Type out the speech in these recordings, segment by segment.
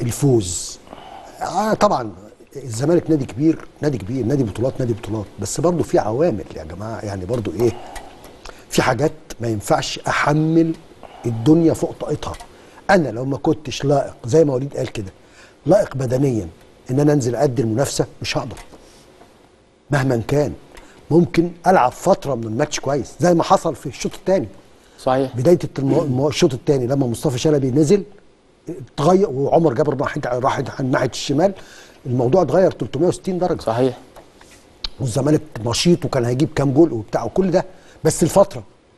الفوز آه طبعا الزمالك نادي كبير نادي كبير نادي بطولات نادي بطولات بس برضه في عوامل يا جماعه يعني برضه ايه في حاجات ما ينفعش احمل الدنيا فوق طاقتها انا لو ما كنتش لائق زي ما وليد قال كده لائق بدنيا ان انا انزل ادي المنافسه مش هقدر مهما كان ممكن العب فتره من الماتش كويس زي ما حصل في الشوط الثاني صحيح بدايه المو- المو- الشوط الثاني لما مصطفى شلبي نزل اتغير وعمر جابر راح راح ناحيه الشمال الموضوع اتغير 360 درجه صحيح والزمالك نشيط وكان هيجيب كام جول وبتاع وكل ده بس الفتره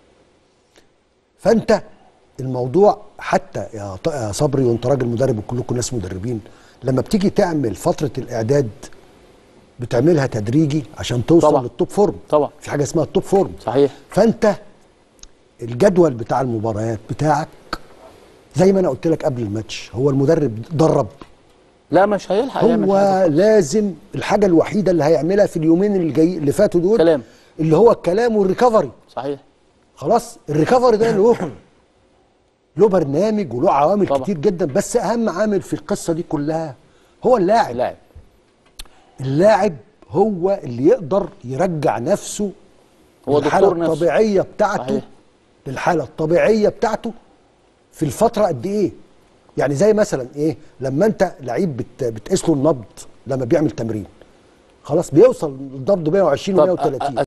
فانت الموضوع حتى يا ط- يا صبري وانت راجل مدرب وكلكم ناس مدربين لما بتيجي تعمل فتره الاعداد بتعملها تدريجي عشان توصل طبعا. للتوب فورم طبعا. في حاجه اسمها التوب فورم صحيح فانت الجدول بتاع المباريات بتاعك زي ما انا قلت لك قبل الماتش هو المدرب درب لا مش هيلحق يعمل هو حاجه لازم الحاجه الوحيده اللي هيعملها في اليومين اللي جاي اللي فاتوا دول كلام. اللي هو الكلام والريكفري صحيح خلاص الريكفري ده له له برنامج وله عوامل طبعا. كتير جدا بس اهم عامل في القصه دي كلها هو اللاعب لاعب اللاعب هو اللي يقدر يرجع نفسه هو للحالة دكتور نفسه. الطبيعيه بتاعته صحيح. للحاله الطبيعيه بتاعته في الفتره قد ايه يعني زي مثلا ايه لما انت لعيب بت بتقيس له النبض لما بيعمل تمرين خلاص بيوصل النبض 120 طب و130